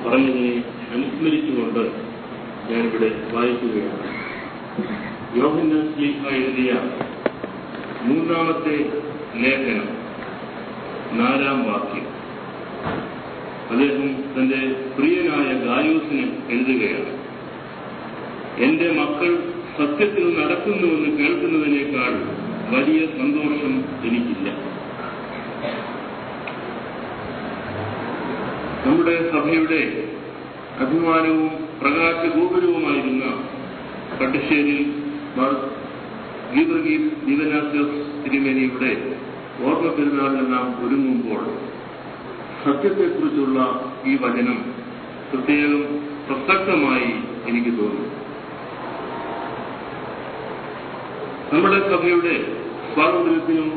പറഞ്ഞതിനെ അനുസ്മരിച്ചുകൊണ്ട് ഞാനിവിടെ വായിക്കുകയാണ് യോഹന്നാൻ സ്ലീഹ എഴുതിയ മൂന്നാമത്തെ ലേഖനം നാലാം വാക്യം അദ്ദേഹം തന്റെ പ്രിയനായ ഗായൂസിന് എഴുതുകയാണ് എന്റെ മക്കൾ സത്യത്തിൽ നടക്കുന്നുവെന്ന് കേൾക്കുന്നതിനേക്കാൾ വലിയ സന്തോഷം എനിക്കില്ല നമ്മുടെ സഭയുടെ അഭിമാനവും പ്രകാശ ഗോപുരവുമായിരുന്ന പട്ടിശ്ശേരി ഗീവർഗീസ് ദീവനാഥോസ് തിരുമേനിയുടെ ഓർമ്മ പെരുന്നാളിന് നാം ഒരുങ്ങുമ്പോൾ സത്യത്തെക്കുറിച്ചുള്ള ഈ വചനം പ്രത്യേകം പ്രസക്തമായി എനിക്ക് തോന്നുന്നു നമ്മുടെ സഭയുടെ സ്വാതന്ത്ര്യത്തിനും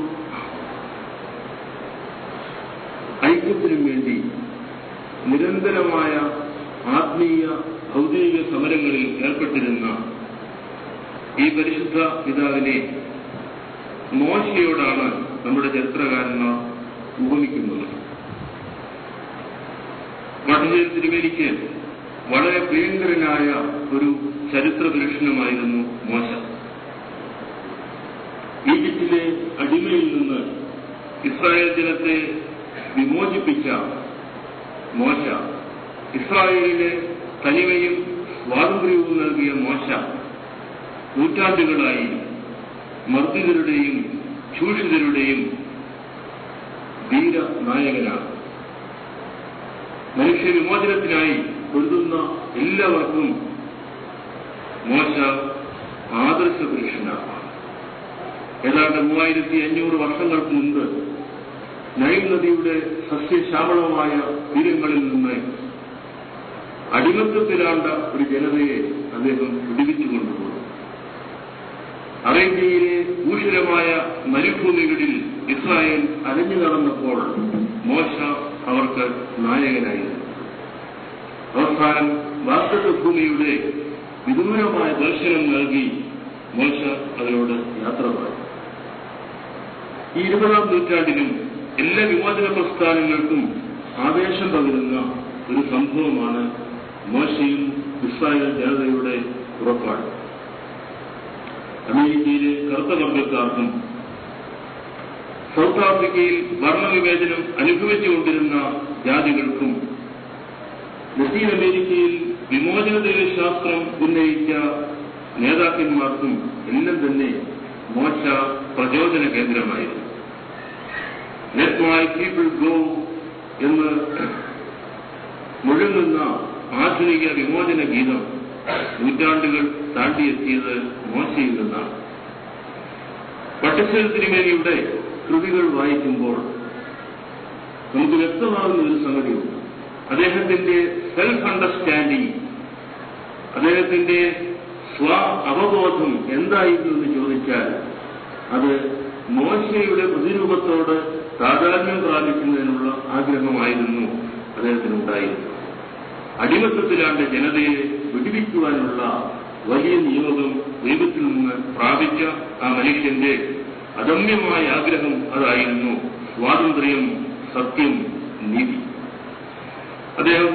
ഐക്യത്തിനും വേണ്ടി നിരന്തരമായ ആത്മീയ ഭൗതിക സമരങ്ങളിൽ ഏർപ്പെട്ടിരുന്ന ഈ പരിശുദ്ധ പിതാവിനെ മോശയോടാണ് നമ്മുടെ ചരിത്രകാരന്മാർ ഉപമിക്കുന്നത് മഠജയ തിരുവേലിക്ക് വളരെ പ്രിയങ്കരനായ ഒരു ചരിത്ര ദർശനമായിരുന്നു മോശ ഈജിപ്തിലെ അടിമയിൽ നിന്ന് ഇസ്രായേൽ ജനത്തെ വിമോചിപ്പിച്ച മോശ ഇസ്രായേലിന് തനിമയും സ്വാതന്ത്ര്യവും നൽകിയ മോശ നൂറ്റാണ്ടുകളായി മർദ്ദിതരുടെയും ചൂഷിതരുടെയും ധീരനായകനാണ് മനുഷ്യ വിമോചനത്തിനായി പൊരുതുന്ന എല്ലാവർക്കും മോശ ആദർശ പുരുഷനാണ് ഏതാണ്ട് മൂവായിരത്തി അഞ്ഞൂറ് വർഷങ്ങൾക്ക് മുമ്പ് നൈൽ നദിയുടെ സസ്യശ്യാമളമായ തീരങ്ങളിൽ നിന്ന് അടിമത്തത്തിലാണ്ട ഒരു ജനതയെ അദ്ദേഹം വിടുവിച്ചു കൊണ്ടുപോയി അറേബ്യയിലെ ഭൂഷരമായ മരുഭൂമികളിൽ ഇസ്രായേൽ അലഞ്ഞു നടന്നപ്പോൾ മോശ അവർക്ക് നായകനായിരുന്നു അവസാനം വാസ്തവ ഭൂമിയുടെ വിദൂരമായ ദർശനം നൽകി മോശ അതിനോട് യാത്ര പറഞ്ഞു ഈ ഇരുപതാം നൂറ്റാണ്ടിലും എല്ലാ വിമോചന പ്രസ്ഥാനങ്ങൾക്കും ആവേശം പകരുന്ന ഒരു സംഭവമാണ് മോശയും ഇസ്രായേൽ ജനതയുടെ പുറപ്പാട് അമേരിക്കയിലെ കറുത്ത വർഗക്കാർക്കും സൗത്ത് ആഫ്രിക്കയിൽ വർണ്ണവിവേചനം അനുഭവിച്ചുകൊണ്ടിരുന്ന ജാതികൾക്കും ലത്തീൻ അമേരിക്കയിൽ വിമോചന ശാസ്ത്രം ഉന്നയിച്ച നേതാക്കന്മാർക്കും എല്ലാം തന്നെ മോശ പ്രചോദന കേന്ദ്രമായിരുന്നു ലെറ്റ് മൈ പീപ്പിൾ ഗോ എന്ന് മുഴങ്ങുന്ന ആധുനിക വിമോചന ഗീതം നൂറ്റാണ്ടുകൾ താണ്ടിയെത്തിയത് മോശയിൽ നിന്നാണ് പട്ടിശ്ശേരി തിരുമേനിയുടെ കൃതികൾ വായിക്കുമ്പോൾ നമുക്ക് വ്യക്തമാകുന്ന ഒരു സംഗതിയുണ്ട് അദ്ദേഹത്തിന്റെ സെൽഫ് അണ്ടർസ്റ്റാൻഡിങ് അദ്ദേഹത്തിന്റെ സ്വ അവബോധം എന്തായിരുന്നു എന്ന് ചോദിച്ചാൽ അത് മോശയുടെ പ്രതിരൂപത്തോട് താതാത്മ്യം പ്രാപിക്കുന്നതിനുള്ള ആഗ്രഹമായിരുന്നു അദ്ദേഹത്തിനുണ്ടായിരുന്നു അടിമത്തത്തിലാണ്ട് ജനതയെ വിടുവിക്കുവാനുള്ള വലിയ നിയോഗം ദൈവത്തിൽ നിന്ന് പ്രാപിച്ച ആ മനുഷ്യന്റെ അദമ്യമായ ആഗ്രഹം അതായിരുന്നു സ്വാതന്ത്ര്യം സത്യം നീതി അദ്ദേഹം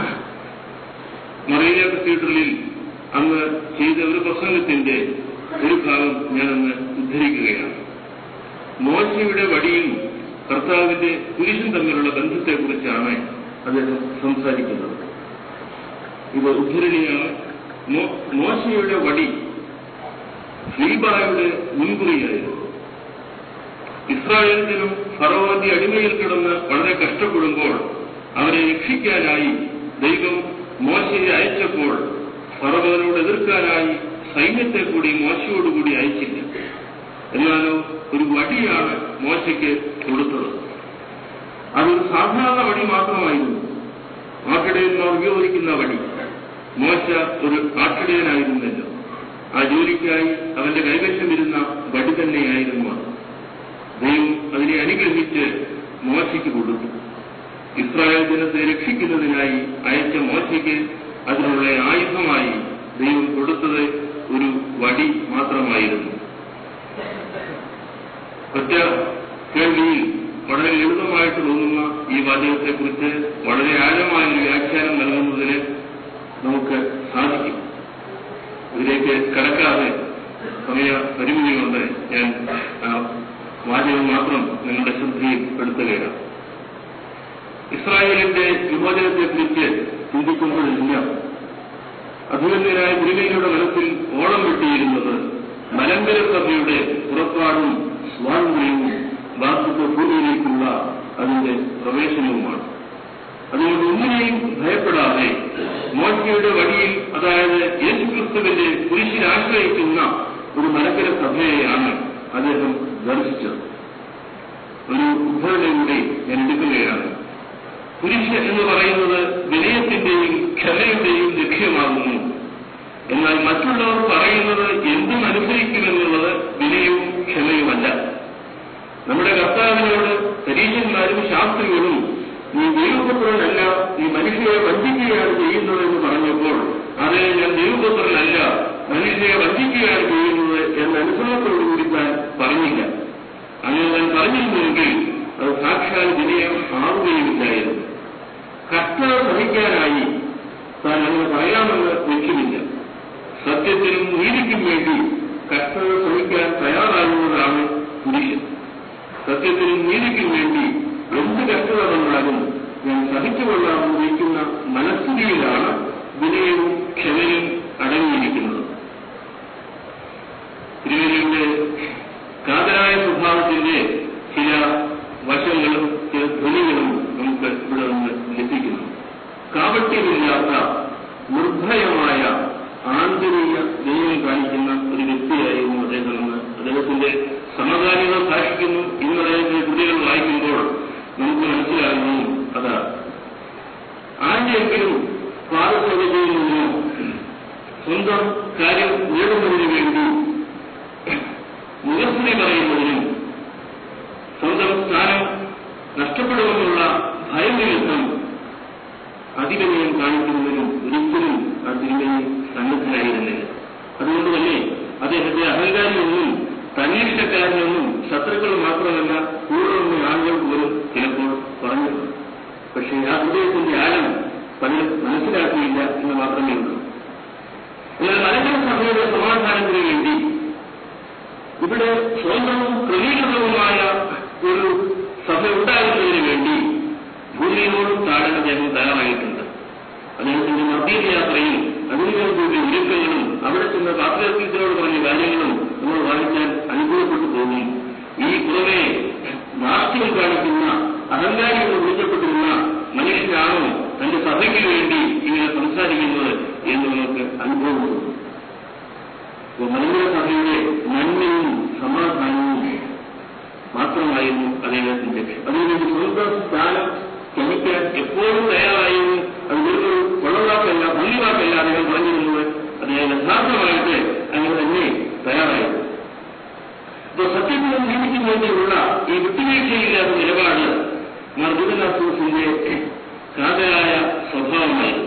മറീന കത്തീഡ്രലിൽ അന്ന് ചെയ്ത ഒരു പ്രസംഗത്തിന്റെ ഒരു ഭാഗം ഞാനന്ന് ഉദ്ധരിക്കുകയാണ് മോശയുടെ വടിയും കർത്താവിന്റെ പുരുഷൻ തമ്മിലുള്ള ബന്ധത്തെക്കുറിച്ചാണ് അദ്ദേഹം സംസാരിക്കുന്നത് ഇത് ഉദ്ധരണിയാണ് മോശയുടെ വടി ശ്രീബായുടെ മുൻകുറിയായിരുന്നു ഇസ്രായേൽ ജനം ഫറോന്റെ അടിമയിൽ കിടന്ന് വളരെ കഷ്ടപ്പെടുമ്പോൾ അവരെ രക്ഷിക്കാനായി ദൈവം മോശയെ അയച്ചപ്പോൾ ഫറവനോട് എതിർക്കാനായി സൈന്യത്തെ കൂടി മോശയോടുകൂടി അയച്ചില്ല എന്നാലോ ഒരു വടിയാണ് മോശയ്ക്ക് കൊടുത്തത് അതൊരു സാധാരണ വടി മാത്രമായിരുന്നു ആട്ടിടയന്മാർ ഉപയോഗിക്കുന്ന വടി മോശ ഒരു ആട്ടിടയനായിരുന്നല്ലോ ആ ജോലിക്കായി അവന്റെ കൈവശമിരുന്ന വടി തന്നെയായിരുന്നു അത് ദൈവം അതിനെ അനുഗ്രഹിച്ച് മോശയ്ക്ക് കൊടുത്തു ഇസ്രായേൽ ജനത്തെ രക്ഷിക്കുന്നതിനായി അയച്ച മോശയ്ക്ക് അതിനുള്ള ആയുധമായി ദൈവം കൊടുത്തത് ഒരു വടി മാത്രമായിരുന്നു ഒറ്റ കേൾവിയിൽ വളരെ ലളിതമായിട്ട് തോന്നുന്ന ഈ വാചകത്തെക്കുറിച്ച് വളരെ ആഴമായ ഒരു വ്യാഖ്യാനം നൽകുന്നത് കേൾക്കുമ്പോഴെല്ലാം അഭിനന്ദനായ തിരുമേനിയുടെ മനസ്സിൽ ഓളം വെട്ടിയിരുന്നത് മലങ്കര സഭയുടെ പുറപ്പാടും സ്വാതന്ത്ര്യവും വാസ്തുത്വ ഭൂമിയിലേക്കുള്ള അതിന്റെ പ്രവേശനവുമാണ് അതുകൊണ്ട് ഒന്നിനെയും ഭയപ്പെടാതെ മോശയുടെ വഴിയിൽ അതായത് യേശുക്രിസ്തുവിന്റെ കുരിശിൽ ആശ്രയിക്കുന്ന ഒരു മലങ്കര സഭയെയാണ് അദ്ദേഹം ദർശിച്ചത് ഒരു ഉദ്ധരണയും കൂടി ഞാൻ എടുക്കുകയാണ് കുരിശ് എന്ന് പറയുന്നത് വിനയത്തിന്റെയും ക്ഷമയുടെയും ലക്ഷ്യമാകുന്നു എന്നാൽ മറ്റുള്ളവർ പറയുന്നത് എന്തും അനുസരിക്കുമെന്നുള്ളത് വിനയവും ക്ഷമയുമല്ല നമ്മുടെ കർത്താവിനോട് പരീക്ഷന്മാരും ശാസ്ത്രികളും നീ ദൈവപുത്രനല്ല നീ മനുഷ്യരെ വഞ്ചിക്കുകയാണ് ചെയ്യുന്നതെന്ന് പറഞ്ഞപ്പോൾ അതെ ഞാൻ ദൈവപുത്രനല്ല മനുഷ്യരെ വഞ്ചിക്കുകയാണ് ചെയ്യുന്നത് എന്ന അനുഭവത്തോടുകൂടി താൻ പറഞ്ഞില്ല അങ്ങനെ താൻ പറഞ്ഞിരുന്നുവെങ്കിൽ അത് സാക്ഷാൽ വിനയം ആവുകയുമില്ലായിരുന്നു കഷ്ടത സഹിക്കാനായി താൻ അങ്ങനെ പറയാമെന്ന് ലക്ഷ്യമില്ല സത്യത്തിനും നീതിക്കും വേണ്ടി കഷ്ടത സഹിക്കാൻ തയ്യാറാകുന്നതാണ് പുരുഷൻ സത്യത്തിനും നീതിക്കും വേണ്ടി എന്ത് കഷ്ടത വന്നാലും ഞാൻ സഹിച്ചുകൊള്ളാമെന്ന് വയ്ക്കുന്ന മനസ്ഥിതിയിലാണ് വിനയവും ക്ഷമയും അടങ്ങിയിരിക്കുന്നത് തിരുവനന്തപുരത്തെ കാതരായ സ്വഭാവത്തിന്റെ ചില വശങ്ങളും ചില ധ്വനികളും നമുക്ക് ഇവിടെ നിന്ന് ലഭിക്കുന്നു കാപട്യമില്ലാത്ത നിർഭയമായ ആന്തരിക ദൈവം കാണിക്കുന്ന ഒരു വ്യക്തിയായിരുന്നു അദ്ദേഹം എന്ന് അദ്ദേഹത്തിന്റെ സമകാലികൾ സാക്ഷിക്കുന്നു ഇന്ന് അദ്ദേഹത്തിന്റെ കൃതികൾ വായിക്കുമ്പോൾ നമുക്ക് മനസ്സിലാകുന്നു അതാണ് ആരുടെയെങ്കിലും പാദസേവ ചെയ്യുന്നതിനോ സ്വന്തം കാര്യം നേടുന്നതിന് വേണ്ടി മുഖസ്തുതി പറയുന്നതിനും സ്വന്തം സ്ഥാനം നഷ്ടപ്പെടുമെന്നുള്ള ഭയം നിമിത്തം അതിവിനയം കാണിക്കുന്നതിനും ഒരിക്കലും ആ തിരുമേനി സന്നദ്ധരായിരുന്നില്ല അതുകൊണ്ട് തന്നെ അദ്ദേഹത്തെ അഹങ്കാരിയൊന്നും തന്നിഷ്ടക്കാരനൊന്നും ശത്രുക്കൾ മാത്രമല്ല കൂടെ നിന്ന് ആളുകൾ പോലും ചിലപ്പോൾ പറഞ്ഞിട്ടുണ്ട് പക്ഷേ ആ ഹൃദയത്തിന്റെ ആഴം പലരും മനസ്സിലാക്കിയില്ല എന്ന് മാത്രമേ ഉള്ളൂ എന്നാൽ മലങ്കര സഭയുടെ സമാധാനത്തിന് വേണ്ടി ഇവിടെ സ്വന്തവും ക്രമീകൃതവുമായ ഒരു സഭ ഉണ്ടാകുന്നതിന് വേണ്ടി ഭൂമിയോടും താഴെ അദ്ദേഹം തയ്യാറായിട്ടുണ്ട് അദ്ദേഹത്തിന്റെ മധ്യ യാത്രയും അതിനുവേണ്ടിയുള്ള ഒരുക്കങ്ങളും അവിടെ ചെന്ന് പാത്രത്തിനോട് പറഞ്ഞ കാര്യങ്ങളും നമ്മൾ വായിച്ചാൽ അനുഭവപ്പെട്ടു പോകും ഈ പുറമെ നാസ്യം കാണിക്കുന്ന അഹങ്കാരികൾ വിളിക്കപ്പെട്ടിരുന്ന മനുഷ്യനാണോ തന്റെ സഭയ്ക്ക് വേണ്ടി ഇങ്ങനെ സംസാരിക്കുന്നത് എന്ന് നമുക്ക് അനുഭവപ്പെടും മലങ്കര സഭയുടെ നന്മയും സമാധാനവും മാത്രമായിരുന്നു അദ്ദേഹത്തിന്റെ ലക്ഷ്യം അതിനുവേണ്ടി സ്വന്തം സ്ഥാനം ക്ഷമിക്കാൻ എപ്പോഴും തയ്യാറായിരുന്നു അത് വെറും കൊള്ളവാക്കല്ല ഭംഗിവാക്കല്ല അദ്ദേഹം പറഞ്ഞിരുന്നത് അദ്ദേഹം യഥാർത്ഥമായിട്ട് അങ്ങനെ തന്നെ തയ്യാറായിരുന്നു ഇപ്പൊ സത്യത്തിനും നീതിക്കും വേണ്ടിയുള്ള ഈ വിട്ടുവീഴ്ചയില്ലാത്ത നിലപാട് മർദ്ദനാസൂസിന്റെ കാതരായ സ്വഭാവമായിരുന്നു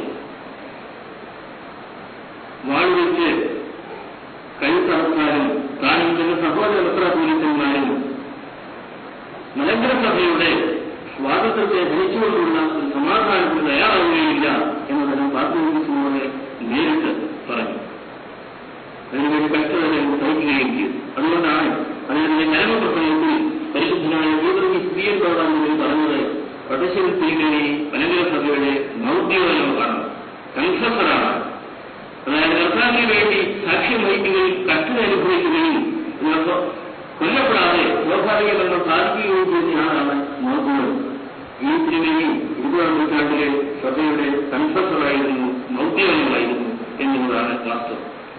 വാളുവെച്ച് കൈത്തറക്കാരും താനും ചില സഹോദര മെത്രാപോലീസന്മാരും മലങ്കര സഭയുടെ സ്വാതന്ത്ര്യത്തെ ധരിച്ചുകൊണ്ടുള്ള ഒരു സമാധാനത്തിന് തയ്യാറാവുകയില്ല എന്നതിന് പാർട്ടിയോട് നേരിട്ട് പറഞ്ഞു അതിനുവേണ്ടി കഷ്ടതയെ സഹിക്കുകയും ചെയ്തു അതുകൊണ്ടാണ് അദ്ദേഹത്തിന്റെ ജനമപ്രസംഗത്തിൽ പരിശുദ്ധനായ യൂതർമി സ്ത്രീയൻ പ്രധാനമന്ത്രി പറഞ്ഞത് പ്രദേശം തിരികെ മലങ്കര സഭയുടെ മൗദ്യോജനമാണ് കൺസസറാണ് അതായത് കർത്താവിന് വേണ്ടി സാക്ഷ്യം വഹിക്കുകയും കഷ്ടത അനുഭവിക്കുകയും ഇതിനൊപ്പം കൊല്ലപ്പെടാതെ സ്വാഭാവികമെന്ന് സാധിക്കുകയും ചെയ്യുന്ന ആളാണ് മൗദ്യം ഈ തിരുമേനി ഇരുപതാം നൂറ്റാണ്ടിലെ സഭയുടെ കൺസസറായിരുന്നു മൗദ്യമായിരുന്നു എന്നുള്ളതാണ് വാസ്തവം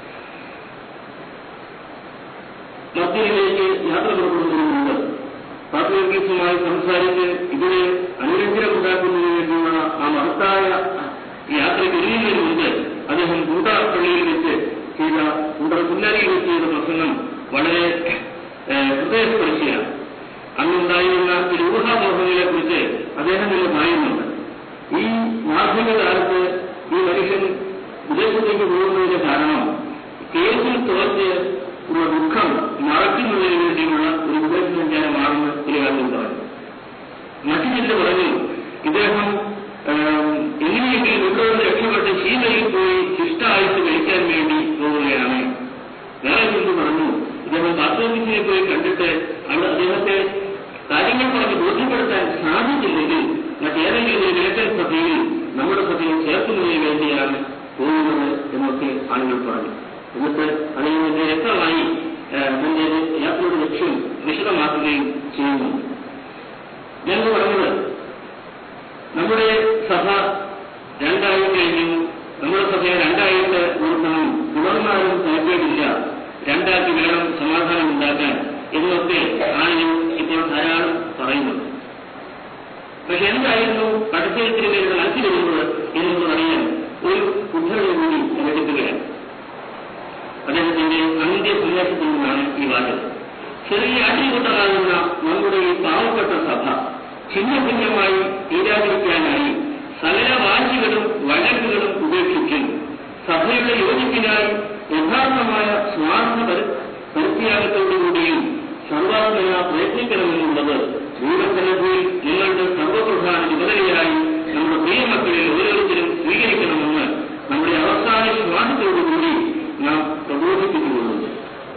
മധ്യയിലേക്ക് യാത്ര പുറപ്പെടുന്നതിന് മുമ്പ് പാത്രീസുമായി സംസാരിച്ച് ഇതിനെ അനുരഞ്ജനമുണ്ടാക്കുന്നതിന് വേണ്ടിയുള്ള ആ മഹത്തായ യാത്രയ്ക്ക് ഒരുങ്ങുന്നതിന് മുമ്പ് അദ്ദേഹം കൂട്ടപ്പള്ളിയിൽ വെച്ച് ചെയ്ത കൂട്ടർ പുല്ലാരിയിൽ വെച്ച് ചെയ്ത പ്രസംഗം വളരെ ഹൃദയസ്പർശിയാണ് അന്നുണ്ടായിരുന്ന ചില ഊഹാമോഹങ്ങളെ കുറിച്ച് അദ്ദേഹം തന്നെ പറയുന്നുണ്ട് ഈ മാധ്യമ കാലത്ത് ഈ മനുഷ്യൻ വിദേശത്തേക്ക് പോകുന്നതിന്റെ കാരണം കേസിൽ തോറ്റ് ഉള്ള ദുഃഖം മറയ്ക്കുന്നതിന് വേണ്ടിയുള്ള ഒരു വിദേശ സഞ്ചാരമാണെന്ന് ചില ആളുകൾ പറഞ്ഞു മറ്റു ചിലർ പറഞ്ഞു ഇദ്ദേഹം എങ്ങനെയെങ്കിലും ഇവിടെ നിന്ന് രക്ഷപ്പെട്ട് ശീലയിൽ പോയി ശിഷ്ടായുസ് കഴിക്കാൻ വേണ്ടി പോവുകയാണ് വേറെ ചിലർ പറഞ്ഞു ഇദ്ദേഹം ബാത്റൂമിനെ പോയി കണ്ടിട്ട് അവിടെ അദ്ദേഹത്തെ കാര്യങ്ങൾ പറഞ്ഞ് ബോധ്യപ്പെടുത്താൻ സാധിച്ചില്ലെങ്കിൽ മറ്റേതെങ്കിലും ഒരു കിഴക്കൻ സഭയിൽ നമ്മുടെ സഭയിൽ ചേർക്കുന്നതിന് എന്നൊക്കെ ആളുകൾ പറഞ്ഞു എന്നിട്ട് അതിൽ നിന്ന് വ്യക്തമായി തന്റെ യാത്രയുടെ ലക്ഷ്യം വിശദമാക്കുകയും ചെയ്യുന്നുണ്ട് ഞാൻ പറഞ്ഞത് നമ്മുടെ സഭ രണ്ടായി കഴിഞ്ഞു നമ്മുടെ സഭയെ രണ്ടായിട്ട് നിർത്തണം തുടർന്നാലും താല്പര്യമില്ല രണ്ടാക്കി വേണം സമാധാനം ഉണ്ടാക്കാൻ എന്നൊക്കെ ആളുകൾ ഇപ്പോൾ ധാരാളം പറയുന്നുണ്ട് പക്ഷെ എന്തായിരുന്നു പടച്ചേരത്തിന് വേണ്ടി മനസ്സിൽ വരുന്നത് എന്നത് അറിയാൻ ഒരു ഉദ്ധരണി കൂടി എടുക്കുകയാണ് അദ്ദേഹത്തിന്റെ അന്ത്യ സന്യാസത്തിൽ നിന്നാണ് ഈ വാക്ക് ചെറിയ അടികൂട്ടമാകുന്ന നമ്മുടെ ഈ പാവപ്പെട്ട സഭ ഛിന്ന ഭിന്നമായി തീരാതിരിക്കാനായി സകല വാശികളും വഴക്കുകളും ഉപേക്ഷിക്കും സഭയുടെ യോജിപ്പിനായി യഥാർത്ഥമായ സ്വാർത്ഥ പരിത്യാഗത്തോടുകൂടിയും സർവാത്മന പ്രയത്നിക്കണമെന്നുള്ളത് ദൈവസന്നിധിയിൽ നിങ്ങളുടെ സർവപ്രധാന ചുമതലയായി നമ്മുടെ പ്രിയമക്കളിൽ ഓരോരുത്തരും സ്വീകരിക്കണമെന്ന് നമ്മുടെ അവസാന ശ്വാസത്തോടുകൂടി നാം പ്രബോധിപ്പിക്കുന്നുണ്ട്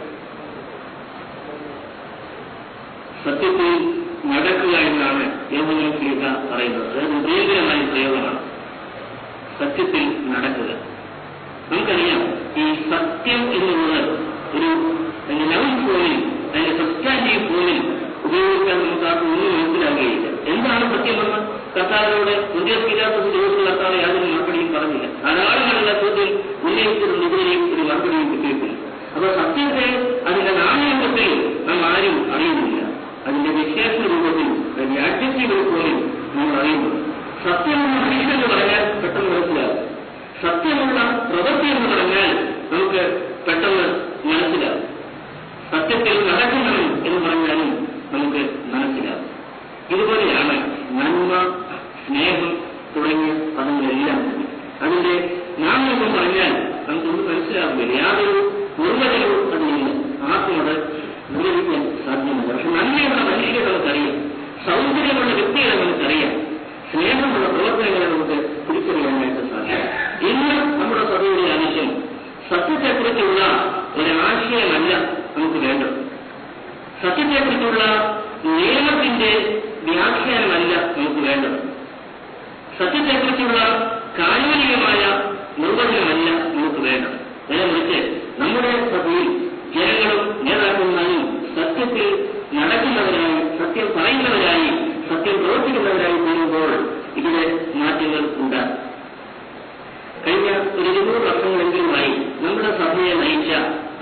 സത്യത്തിൽ നടക്കുക എന്നാണ് യോഹനം ശ്രീക പറയുന്നത് അതായത് ഉദയകരമായ പ്രയോഗമാണ് സത്യത്തിൽ നടക്കുക നമുക്കറിയാം ഈ സത്യം എന്നുള്ളത് ഒരു അതിന്റെ നൗൺ ഫോമിൽ അതിന്റെ സബ്സ്റ്റാൻറ്റീവ് ഫോമിൽ ഉപയോഗിക്കാൻ നമുക്ക് ആർക്കും ഒന്നും മനസ്സിലാകുകയില്ല എന്താണ് സത്യമെന്ന് കർത്താവിനോട് ഉദ്യോഗസ്ഥില്ലാത്ത ദിവസം കർത്താവ് യാതൊരു മറുപടിയും പറഞ്ഞില്ല ധാരാളങ്ങളുള്ള ചോദ്യം ഉന്നയിച്ചിട്ടുണ്ട് ഇതുവരെയും ഒരു മറുപടിയും കിട്ടിയിട്ടില്ല അപ്പൊ സത്യത്തെ അതിന്റെ നാണയത്തിൽ നാം ആരും അറിയുന്നില്ല അതിന്റെ വിശേഷ രൂപത്തിൽ അതിന്റെ അഡ്ജക്റ്റീവ് പോലും നമ്മൾ അറിയുന്നു സത്യമെന്ന മനുഷ്യൻ പറഞ്ഞാൽ പെട്ടെന്ന് മനസ്സിലാകും സത്യമുള്ള പ്രവൃത്തി എന്ന് പറഞ്ഞാൽ നമുക്ക് പെട്ടെന്ന് മനസ്സിലാകും സത്യത്തിൽ നടക്കണം എന്ന് പറഞ്ഞാലും നമുക്ക് മനസ്സിലാകും ഇതുപോലെയാണ് നന്മ സ്നേഹം തുടങ്ങിയ പദങ്ങളെല്ലാം തന്നെ അതിന്റെ നാമം പറഞ്ഞാൽ നമുക്കൊന്നും മനസ്സിലാകുന്നില്ല യാതൊരു നിർവചനവും അതിനില്ല ആർക്കും അത് നിർവഹിക്കാൻ സാധ്യമല്ല പക്ഷെ നന്മയുള്ള മനുഷ്യരെ നമുക്കറിയാം സൗന്ദര്യമുള്ള വ്യക്തികളെ നമുക്കറിയാം സ്നേഹമുള്ള പ്രവർത്തനങ്ങളെ നമുക്ക് തിരിച്ചറിയാനായിട്ട് സാധിക്കും ഇന്ന് നമ്മുടെ സഭയുടെ ആവശ്യം സത്യത്തെക്കുറിച്ചുള്ള ഒരാശയമല്ല നമുക്ക് വേണ്ടത് സത്യത്തെക്കുറിച്ചുള്ള നിയമത്തിന്റെ വ്യാഖ്യാനമല്ല നമുക്ക് വേണ്ടത് സത്യത്തെക്കുറിച്ചുള്ള കാനൂനികമായ നിർവചനമല്ല നമുക്ക് വേണ്ടത് നേരെ മറിച്ച് നമ്മുടെ സഭയിൽ ജനങ്ങളും നേതാക്കന്മാരും സത്യത്തിൽ നടക്കുന്നവരായി സത്യം പറയുന്നവരായി സത്യം പ്രവർത്തിക്കുന്നവരായി തീരുമ്പോൾ ഇവിടെ മാറ്റങ്ങൾ ഉണ്ടാകും കഴിഞ്ഞ ഒരു ഇരുന്നൂറ് വർഷങ്ങളെങ്കിലുമായി നമ്മുടെ സഭയെ നയിച്ച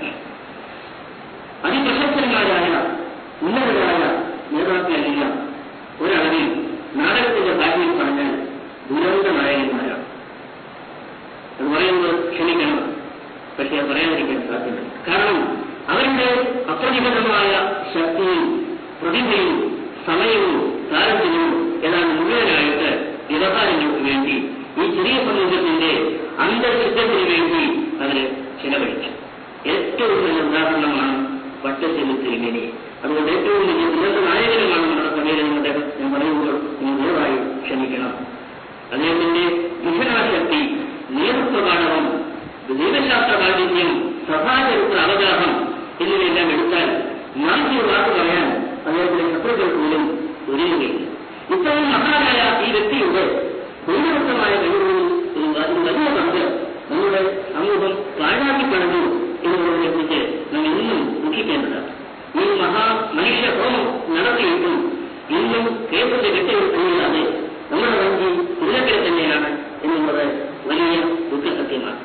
അതിപ്രശസ്തന്മാരായ ഉന്നതരായ നേതാക്കളെല്ലാം ഒരളവിൽ നാടകത്തിന്റെ ഭാഷയിൽ പറഞ്ഞാൽ ദുരന്ത നായകന്മാരാണ് അത് പറയുന്നത് ക്ഷണിക്കണം പക്ഷെ അത് പറയാതിരിക്കാൻ സാധ്യമല്ല കാരണം അവരുടെ അപ്രതിബദ്ധമായ ശക്തിയും പ്രതിഭയും സമയവും താരത്തിനും ഏതാണ്ട് മുഴുവനായിട്ട് വ്യവഹാരങ്ങൾക്ക് വേണ്ടി ഈ ചെറിയ സമൂഹത്തിന്റെ അന്തർശുദ്ധത്തിന് വേണ്ടി അവര് ചെലവഴിച്ചു ഏറ്റവും നല്ല ഉദാഹരണമാണ് പട്ടശ്ശേരി തിരുമേനി അതുകൊണ്ട് ഏറ്റവും വലിയ ദുരന്ത നായകനുമാണ് നമ്മുടെ സമ്മേളനം അദ്ദേഹം ഞാൻ പറയുമ്പോൾ നിങ്ങൾ ദയവായി ക്ഷമിക്കണം അദ്ദേഹത്തിന്റെ വിഭജനാശക്തി നേതൃത്വ പാഠവം ദൈവശാസ്ത്ര പാണ്ഡിത്യം സഭാചരിത്ര അവഗാഹം എന്നിവയെല്ലാം എടുത്താൽ നാം ഈ വാക്ക് പറയാൻ അദ്ദേഹത്തിന്റെ ശത്രുക്കൾ പോലും ഒരുങ്ങുകയില്ല ഇത്രയും മഹാനായ ഈ വ്യക്തിയുടെ ദൈവവൃത്തമായ കഴിവുകളിൽ ഒരു ഒരു വലിയ പങ്ക് നമ്മുടെ സമൂഹം പാഴാക്കി കളഞ്ഞു എന്നുള്ളതിനെ കുറിച്ച് നാം ഇന്നും ദുഃഖിക്കേണ്ടതാണ് ഈ മഹാ മനുഷ്യ ഹോമം നടത്തിയിട്ടും ഇന്നും കേസിന്റെ കെട്ടുകൾ കഴിയാതെ നമ്മുടെ വഞ്ചി ഉള്ളക്കര തന്നെയാണ് എന്നുള്ളത് വലിയ ദുഃഖസത്യമാണ്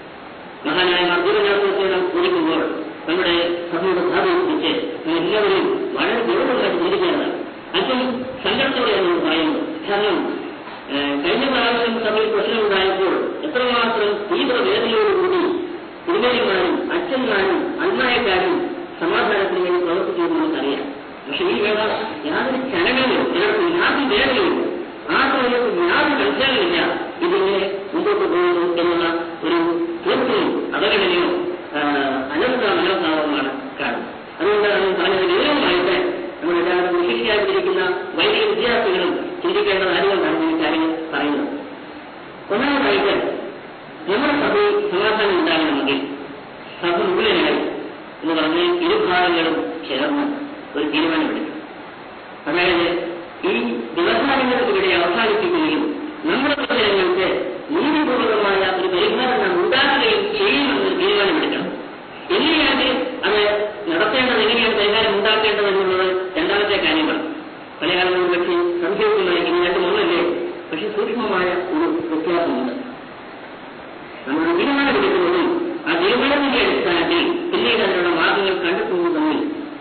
മഹാനായ മർദ്ദനാഥത്തെ നാം കുറിക്കുമ്പോൾ നമ്മുടെ സഭയുടെ ഭാവിയെ കുറിച്ച് എല്ലാവരും വളരെ ഗൗരവമായിട്ട് ചിന്തിക്കേണ്ടതാണ് അല്പം സങ്കടത്തോടെ നമ്മൾ പറയുന്നു കാരണം ഏഹ്, കഴിഞ്ഞ പ്രാവശ്യം സഭയിൽ പ്രശ്നമുണ്ടായപ്പോൾ എത്രമാത്രം തീവ്ര വേദനയോടുകൂടി തിരുമേനിമാരും അച്ഛന്മാരും അന്മായക്കാരും സമാധാനത്തിന് വേണ്ടി പ്രവർത്തിച്ചു എന്ന് നമുക്കറിയാം പക്ഷെ ഈ വേള യാതൊരു ചലനവും ഇതിനകത്ത് യാതൊരു വേദനയില്ല ആർക്കും ഇതിനകത്ത് യാതൊരു മനസ്സിലാകുന്നില്ല ഇതിങ്ങനെ മുമ്പോട്ട് പോകുന്നു എന്നുള്ള ഒരു തീർച്ചയും അപകടനയോ അനന്ത മനോഭാവമാണ് കാണുന്നത് അതുകൊണ്ടാണ് ഞാൻ പറഞ്ഞത് വിവരമായിട്ട് നമ്മളെല്ലാവരും വിശിഷ്ടായിരിക്കുന്ന വൈദിക വിദ്യാർത്ഥികളും ചിന്തിക്കേണ്ടത് അതുകൊണ്ടാണ് ഈ കാര്യങ്ങൾ പറയുന്നത് ഒന്നാമതായിട്ട് നമ്മുടെ സഭയിൽ സമാധാനം ഉണ്ടാകണമെങ്കിൽ സഭ മുഴുവനായി എന്ന് പറഞ്ഞ് ഇരുഭാഗങ്ങളും ചേർന്ന് ഒരു തീരുമാനമെടുക്കും അതായത് ഈ വ്യവഹാരങ്ങൾക്ക് ഇവിടെ അവസാനിപ്പിക്കുകയും നമ്മുടെ ജനങ്ങൾക്ക് നീതിപൂർവകമായ ഒരു പരിഹാരം നാം ഉണ്ടാക്കുകയും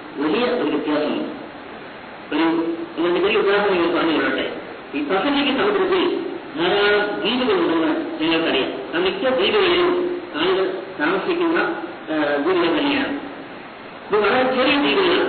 വലിയ ഒരു വ്യത്യാസമുണ്ട് ഒരു രണ്ട് ചെറിയ ഉദാഹരണം ഞാൻ പറഞ്ഞു കൊള്ളട്ടെ ഈ പസഫിക് സമുദ്രത്തിൽ ധാരാളം ദ്വീപുകളുണ്ടെന്ന് നിങ്ങൾക്കറിയാം ആ മിക്ക ദ്വീപുകളിലും ആളുകൾ താമസിക്കുന്ന ആ, ദ്വീപുകൾ തന്നെയാണ് ഇത് വളരെ ചെറിയ ദ്വീപുകളാണ്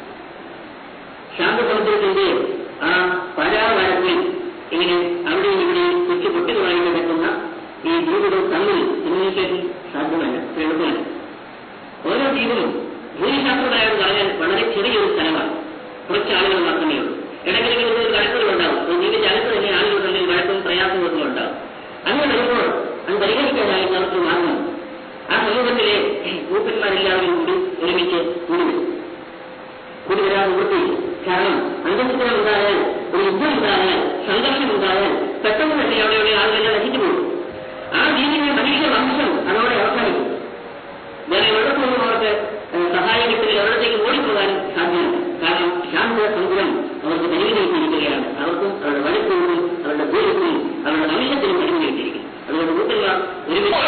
ശാന്തസമുദ്രത്തിന്റെ ആ പരാവാരത്തിൽ ഇങ്ങനെ അവിടെയും ഇവിടെയും കൊച്ചു പൊട്ടികളായി കിടക്കുന്ന ഈ ദ്വീപുകൾ തമ്മിൽ കമ്മ്യൂണിക്കേഷൻ സാധ്യമല്ല എളുപ്പമല്ല ഓരോ ദ്വീപിലും ഭൂമിശാസ്ത്രമായത് പറഞ്ഞാൽ വളരെ ചെറിയൊരു സ്ഥലമാണ് കുറച്ച് ആളുകൾ മാത്രമേ ഉള്ളൂ ഇടയ്ക്കിടയ്ക്ക് ഒരു വഴക്കുകളുണ്ടാവും ഒരു ദ്വീപിന്റെ അകത്ത് തന്നെ ആളുകൾ തമ്മിൽ വഴക്കും പ്രയാസവും ഒക്കെ ഉണ്ടാവും അങ്ങനെ വരുമ്പോൾ അത് പരിഹരിക്കാനായിട്ട് അവർക്ക് മാർഗം ആ സമൂഹത്തിലെ ഗ്രൂപ്പന്മാരെല്ലാവരും കൂടി ഒരുമിച്ച് കൂടി വരും കൂടി വരാൻ നിവൃത്തിയില്ല കാരണം അന്തസ്സുകൾ ഉണ്ടായാൽ ഒരു യുദ്ധം ഉണ്ടായാൽ സംഘർഷം ഉണ്ടായാൽ പെട്ടെന്ന് തന്നെ അവിടെയുള്ള ആളുകളെല്ലാം നശിച്ചു പോകും ആ ദ്വീപിന്റെ മനുഷ്യ വംശം അതോടെ അവസാനിക്കും വേറെ എവിടെ പോകും അവർക്ക് ഏഹ്, സഹായം കിട്ടില്ല എവിടത്തേക്ക് ഓടിപ്പോകാനും സാധ്യമല്ല കാരണം ശാന്ത സമുദ്രം അവർക്ക് പരിമിതിയിരിക്കുകയാണ് അവർക്കും അവരുടെ വലുപ്പവും അവരുടെ ദൂരത്തിനും അവരുടെ വംശത്തിനും പരിമിതിയിരിക്കും അതുകൊണ്ട് കൂട്ടുകാർ ഒരുമിച്ച്